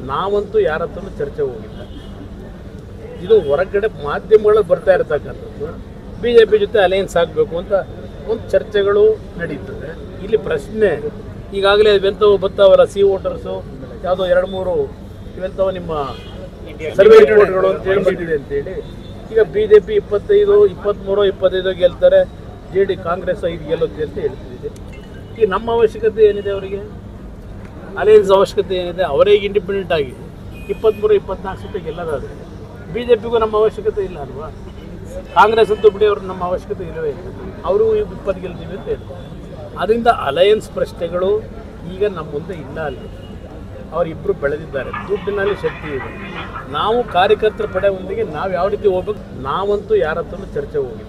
ನಾವಂತೂ ಯಾರ ಹತ್ರನೂ ಚರ್ಚೆ ಹೋಗಿಲ್ಲ ಇದು ಹೊರಗಡೆ ಮಾಧ್ಯಮಗಳಲ್ಲಿ ಬರ್ತಾ ಇರತಕ್ಕಂಥದ್ದು ಬಿ ಜೆ ಪಿ ಜೊತೆ ಅಲಯನ್ಸ್ ಆಗಬೇಕು ಅಂತ ಒಂದು ಚರ್ಚೆಗಳು ನಡೀತದೆ ಇಲ್ಲಿ ಪ್ರಶ್ನೆ ಈಗಾಗಲೇ ಇವೆಂಥವು ಬರ್ತಾವಲ್ಲ ಸಿ ವೋಟರ್ಸು ಯಾವುದೋ ಎರಡು ಮೂರು ಇವೆಂಥವು ನಿಮ್ಮ ಸರ್ವೆ ರಿಪೋರ್ಟ್ಗಳು ಅಂತ ಹೇಳಿ ಬಂದಿದೆ ಅಂತೇಳಿ ಈಗ ಬಿ ಜೆ ಪಿ ಇಪ್ಪತ್ತೈದು ಇಪ್ಪತ್ತ್ಮೂರು ಇಪ್ಪತ್ತೈದು ಗೆಲ್ತಾರೆ ಜೆ ಡಿ ಕಾಂಗ್ರೆಸ್ ಐದು ಗೆಲ್ಲುತ್ತೆ ಅಂತ ಹೇಳ್ತಿದೆ ಈಗ ನಮ್ಮ ಅವಶ್ಯಕತೆ ಏನಿದೆ ಅವರಿಗೆ ಅಲಯನ್ಸ್ ಅವಶ್ಯಕತೆ ಏನಿದೆ ಅವರೇ ಈಗ ಇಂಡಿಪೆಂಡೆಂಟ್ ಆಗಿ ಇಪ್ಪತ್ತ್ಮೂರು ಇಪ್ಪತ್ನಾಲ್ಕು ಸೀಟ್ ಗೆಲ್ಲದಾದ್ರೆ ಬಿ ಜೆ ಪಿಗೂ ನಮ್ಮ ಅವಶ್ಯಕತೆ ಇಲ್ಲ ಅಲ್ವಾ ಕಾಂಗ್ರೆಸ್ ಅಂತೂ ಬಿಡಿ ಅವ್ರ ನಮ್ಮ ಅವಶ್ಯಕತೆ ಇಲ್ಲವೇ ಇಲ್ಲ ಅವರು ಈಗ ಇಪ್ಪತ್ತು ಗೆಲ್ತೀವಿ ಅಂತ ಹೇಳ್ತಾರೆ ಅದರಿಂದ ಅಲಯನ್ಸ್ ಪ್ರಶ್ನೆಗಳು ಈಗ ನಮ್ಮ ಮುಂದೆ ಇಲ್ಲ ಅಲ್ಲಿ ಅವರಿಬ್ಬರು ಬೆಳೆದಿದ್ದಾರೆ ದುಡ್ಡಿನಲ್ಲಿ ಶಕ್ತಿ ಇದೆ ನಾವು ಕಾರ್ಯಕರ್ತರ ಪಡೆಯೊಂದಿಗೆ ನಾವು ಯಾವ ರೀತಿ ಹೋಗ್ಬೇಕು ನಾವಂತೂ ಯಾರ ಹತ್ರನೂ ಚರ್ಚೆ ಹೋಗಿಲ್ಲ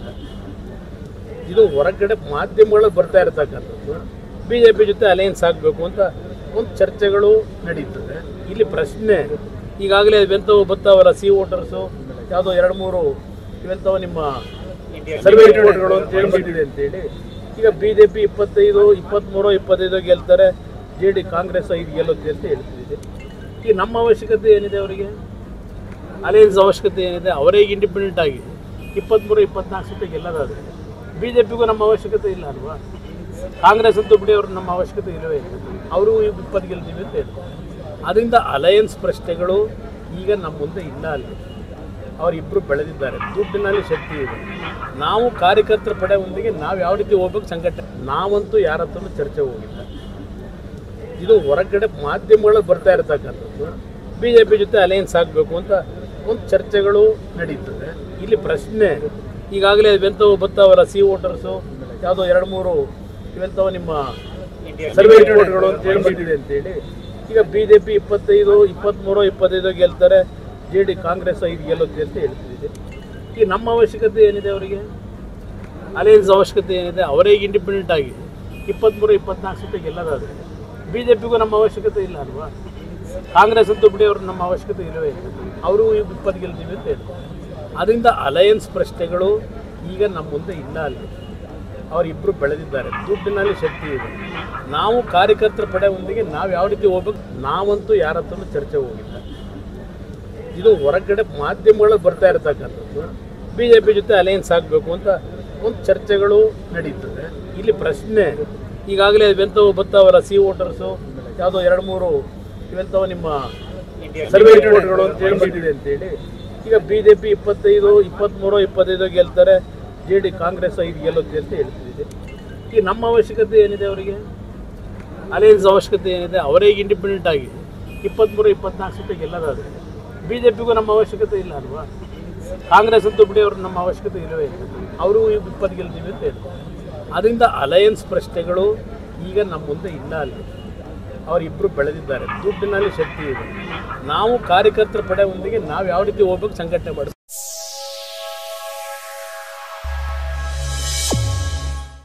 ಇದು ಹೊರಗಡೆ ಮಾಧ್ಯಮಗಳಲ್ಲಿ ಬರ್ತಾ ಇರತಕ್ಕಂಥದ್ದು ಬಿ ಜೆ ಪಿ ಜೊತೆ ಅಲಯನ್ಸ್ ಆಗಬೇಕು ಅಂತ ಒಂದು ಚರ್ಚೆಗಳು ನಡೀತದೆ ಇಲ್ಲಿ ಪ್ರಶ್ನೆ ಈಗಾಗಲೇ ಇವೆಂಥವು ಬರ್ತಾವಲ್ಲ ಸಿ ವೋಟರ್ಸು ಯಾವುದೋ ಎರಡು ಮೂರು ಇವೆಂಥವು ನಿಮ್ಮ ಸರ್ವೆ ರಿಪೋರ್ಟ್ಗಳು ಅಂತ ಹೇಳಿ ಬಂದಿದೆ ಅಂತೇಳಿ ಈಗ ಬಿ ಜೆ ಪಿ ಇಪ್ಪತ್ತೈದು ಇಪ್ಪತ್ತ್ಮೂರು ಇಪ್ಪತ್ತೈದು ಗೆಲ್ತಾರೆ ಜೆ ಡಿ ಕಾಂಗ್ರೆಸ್ ಐದು ಗೆಲ್ಲುತ್ತೆ ಅಂತ ಹೇಳ್ತಿದೆ ಈಗ ನಮ್ಮ ಅವಶ್ಯಕತೆ ಏನಿದೆ ಅವರಿಗೆ ಅಲಯನ್ಸ್ ಅವಶ್ಯಕತೆ ಏನಿದೆ ಅವರೇ ಈಗ ಇಂಡಿಪೆಂಡೆಂಟ್ ಆಗಿ ಇಪ್ಪತ್ತ್ಮೂರು ಇಪ್ಪತ್ನಾಲ್ಕು ಸೀಟ್ ಗೆಲ್ಲದಾದ್ರೆ ಬಿ ಜೆ ಪಿಗೂ ನಮ್ಮ ಅವಶ್ಯಕತೆ ಇಲ್ಲ ಅಲ್ವಾ ಕಾಂಗ್ರೆಸ್ ಅಂತೂ ಬಿಡಿ ಅವ್ರ ನಮ್ಮ ಅವಶ್ಯಕತೆ ಇಲ್ಲವೇ ಇಲ್ಲ ಅವರು ಈಗ ಇಪ್ಪತ್ತು ಗೆಲ್ತೀವಿ ಅಂತ ಹೇಳ್ತಾರೆ ಅದರಿಂದ ಅಲಯನ್ಸ್ ಪ್ರಶ್ನೆಗಳು ಈಗ ನಮ್ಮ ಮುಂದೆ ಇಲ್ಲ ಅಲ್ಲಿ ಅವರಿಬ್ಬರು ಬೆಳೆದಿದ್ದಾರೆ ದುಡ್ಡಿನಲ್ಲಿ ಶಕ್ತಿ ಇದೆ ನಾವು ಕಾರ್ಯಕರ್ತರ ಪಡೆಯೊಂದಿಗೆ ನಾವು ಯಾವ ರೀತಿ ಹೋಗ್ಬೇಕು ಸಂಘಟನೆ ನಾವಂತೂ ಯಾರ ಹತ್ರನೂ ಚರ್ಚೆ ಹೋಗಿಲ್ಲ ಇದು ಹೊರಗಡೆ ಮಾಧ್ಯಮಗಳಲ್ಲಿ ಬರ್ತಾ ಇರತಕ್ಕಂಥದ್ದು ಬಿ ಜೆ ಪಿ ಜೊತೆ ಅಲಯನ್ಸ್ ಆಗಬೇಕು ಅಂತ ಒಂದು ಚರ್ಚೆಗಳು ನಡೀತದೆ ಇಲ್ಲಿ ಪ್ರಶ್ನೆ ಈಗಾಗಲೇ ಇವೆಂಥವು ಬರ್ತಾವಲ್ಲ ಸಿ ವೋಟರ್ಸು ಯಾವುದೋ ಎರಡು ಮೂರು ಇವೆಂಥವು ನಿಮ್ಮ ಸರ್ವೆ ರಿಪೋರ್ಟ್ಗಳು ಅಂತ ಹೇಳಿ ಬಂದಿದೆ ಅಂತೇಳಿ ಈಗ ಬಿ ಜೆ ಪಿ ಇಪ್ಪತ್ತೈದು ಇಪ್ಪತ್ತ್ಮೂರು ಇಪ್ಪತ್ತೈದು ಗೆಲ್ತಾರೆ ಜೆ ಡಿ ಕಾಂಗ್ರೆಸ್ ಐದು ಗೆಲ್ಲುತ್ತೆ ಅಂತ ಹೇಳ್ತಿದೆ ಈಗ ನಮ್ಮ ಅವಶ್ಯಕತೆ ಏನಿದೆ ಅವರಿಗೆ ಅಲಯನ್ಸ್ ಅವಶ್ಯಕತೆ ಏನಿದೆ ಅವರೇ ಈಗ ಇಂಡಿಪೆಂಡೆಂಟ್ ಆಗಿ ಇಪ್ಪತ್ತ್ಮೂರು ಇಪ್ಪತ್ನಾಲ್ಕು ಸೀಟ್ ಗೆಲ್ಲದಾದ್ರೆ ಬಿ ಜೆ ಪಿಗೂ ನಮ್ಮ ಅವಶ್ಯಕತೆ ಇಲ್ಲ ಅಲ್ವಾ ಕಾಂಗ್ರೆಸ್ ಅಂತೂ ಬಿಡಿ ಅವ್ರ ನಮ್ಮ ಅವಶ್ಯಕತೆ ಇಲ್ಲವೇ ಇಲ್ಲ ಅವರು ಈಗ ಇಪ್ಪತ್ತು ಗೆಲ್ತೀವಿ ಅಂತ ಹೇಳ್ತಾರೆ ಅದರಿಂದ ಅಲಯನ್ಸ್ ಪ್ರಶ್ನೆಗಳು ಈಗ ನಮ್ಮ ಮುಂದೆ ಇಲ್ಲ ಅಲ್ಲಿ ಅವರಿಬ್ಬರು ಬೆಳೆದಿದ್ದಾರೆ ದುಡ್ಡಿನಲ್ಲಿ ಶಕ್ತಿ ಇದೆ ನಾವು ಕಾರ್ಯಕರ್ತರ ಪಡೆಯೊಂದಿಗೆ ನಾವು ಯಾವ ರೀತಿ ಹೋಗ್ಬೇಕು ನಾವಂತೂ ಯಾರ ಹತ್ರನೂ ಚರ್ಚೆ ಹೋಗಿಲ್ಲ ಇದು ಹೊರಗಡೆ ಮಾಧ್ಯಮಗಳಲ್ಲಿ ಬರ್ತಾ ಇರತಕ್ಕಂಥದ್ದು ಬಿ ಜೆ ಪಿ ಜೊತೆ ಅಲಯನ್ಸ್ ಆಗಬೇಕು ಅಂತ ಒಂದು ಚರ್ಚೆಗಳು ನಡೀತದೆ ಇಲ್ಲಿ ಪ್ರಶ್ನೆ ಈಗಾಗಲೇ ಇವೆಂಥವು ಬರ್ತಾವಲ್ಲ ಸಿ ವೋಟರ್ಸು ಯಾವುದೋ ಎರಡು ಮೂರು ಇವೆಂಥವು ನಿಮ್ಮ ಸರ್ವೆ ರಿಪೋರ್ಟ್ಗಳು ಅಂತ ಹೇಳಿ ಬಂದಿದೆ ಅಂತೇಳಿ ಈಗ ಬಿ ಜೆ ಪಿ ಇಪ್ಪತ್ತೈದು ಇಪ್ಪತ್ತ್ಮೂರು ಇಪ್ಪತ್ತೈದು ಗೆಲ್ತಾರೆ ಜೆ ಡಿ ಕಾಂಗ್ರೆಸ್ ಐದು ಗೆಲ್ಲುತ್ತೆ ಅಂತ ಹೇಳ್ತಿದೆ ಈಗ ನಮ್ಮ ಅವಶ್ಯಕತೆ ಏನಿದೆ ಅವರಿಗೆ ಅಲಯನ್ಸ್ ಅವಶ್ಯಕತೆ ಏನಿದೆ ಅವರೇ ಈಗ ಇಂಡಿಪೆಂಡೆಂಟ್ ಆಗಿ ಇಪ್ಪತ್ತ್ಮೂರು ಇಪ್ಪತ್ನಾಲ್ಕು ಸೀಟ್ ಗೆಲ್ಲದಾದ್ರೆ ಬಿ ಜೆ ಪಿಗೂ ನಮ್ಮ ಅವಶ್ಯಕತೆ ಇಲ್ಲ ಅಲ್ವಾ ಕಾಂಗ್ರೆಸ್ ಅಂತೂ ಬಿಡಿ ಅವ್ರ ನಮ್ಮ ಅವಶ್ಯಕತೆ ಇಲ್ಲವೇ ಇಲ್ಲ ಅವರು ಈಗ ಇಪ್ಪತ್ತು ಗೆಲ್ತೀವಿ ಅಂತ ಹೇಳ್ತಾರೆ ಅದರಿಂದ ಅಲಯನ್ಸ್ ಪ್ರಶ್ನೆಗಳು ಈಗ ನಮ್ಮ ಮುಂದೆ ಇಲ್ಲ ಅಲ್ಲಿ ಅವರಿಬ್ಬರು ಬೆಳೆದಿದ್ದಾರೆ ದುಡ್ಡಿನಲ್ಲಿ ಶಕ್ತಿ ಇದೆ ನಾವು ಕಾರ್ಯಕರ್ತರ ಪಡೆಯೊಂದಿಗೆ ನಾವು ಯಾವ ರೀತಿ ಹೋಗ್ಬೇಕು ಸಂಘಟನೆ ಮಾಡಿಸ್ತೀವಿ